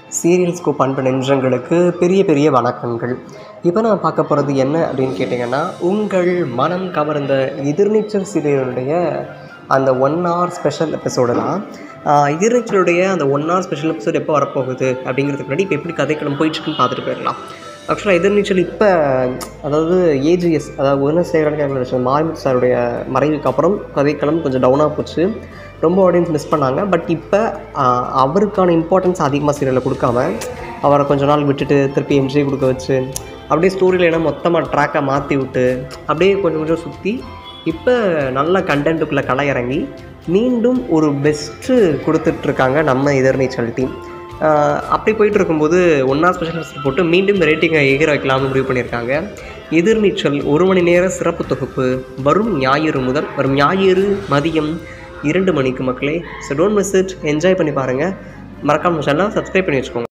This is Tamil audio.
சீரியல் ஸ்கோப் அன்பு நெஞ்சங்களுக்கு பெரிய பெரிய வணக்கங்கள் இப்போ நான் பார்க்க போகிறது என்ன அப்படின்னு கேட்டிங்கன்னா உங்கள் மனம் கவர்ந்த எதிர்நீச்சல் சீரியலுடைய அந்த ஒன் hour ஸ்பெஷல் எபிசோடு தான் ஆஹ் எதிர்நீச்சலுடைய அந்த ஒன் hour ஸ்பெஷல் எபிசோட் எப்போ வரப்போகுது அப்படிங்கிறதுக்கு முன்னாடி இப்போ எப்படி கதைக்களம் போயிட்டுருக்குன்னு பார்த்துட்டு போயிடலாம் ஆக்சுவலாக எதிர்நீச்சல் இப்போ அதாவது ஏஜிஎஸ் அதாவது குணசேகரன் மாரிமுத்து சாருடைய மறைவுக்கு அப்புறம் கதைக்களம் கொஞ்சம் டவுனாக போச்சு ரொம்ப ஆடியன்ஸ் மிஸ் பண்ணாங்க பட் இப்போ அவருக்கான இம்பார்ட்டன்ஸ் அதிகமாக சீரியலில் கொடுக்காம அவரை கொஞ்ச நாள் விட்டுட்டு திருப்பி எம்ஜி கொடுக்க வச்சு அப்படியே ஸ்டோரியில் என்ன மொத்தமாக ட்ராக்கை மாற்றி விட்டு அப்படியே கொஞ்சம் கொஞ்சம் சுற்றி இப்போ நல்ல கண்டென்ட்டுக்குள்ளே களை இறங்கி மீண்டும் ஒரு பெஸ்ட்டு கொடுத்துட்ருக்காங்க நம்ம எதிர்நீச்சல் டீம் அப்படி போயிட்டு இருக்கும்போது ஒன்றா ஸ்பெஷல் போட்டு மீண்டும் ரேட்டிங்கை எகிர வைக்கலாம்னு முடிவு பண்ணியிருக்காங்க எதிர்நீச்சல் ஒரு மணி நேர சிறப்பு தொகுப்பு வரும் ஞாயிறு முதல் வரும் ஞாயிறு மதியம் இரண்டு மணிக்கு மக்களே so don't miss it enjoy பண்ணி பாருங்கள் மறக்காம சேனலை சப்ஸ்கிரைப் பண்ணி வச்சுக்கோங்க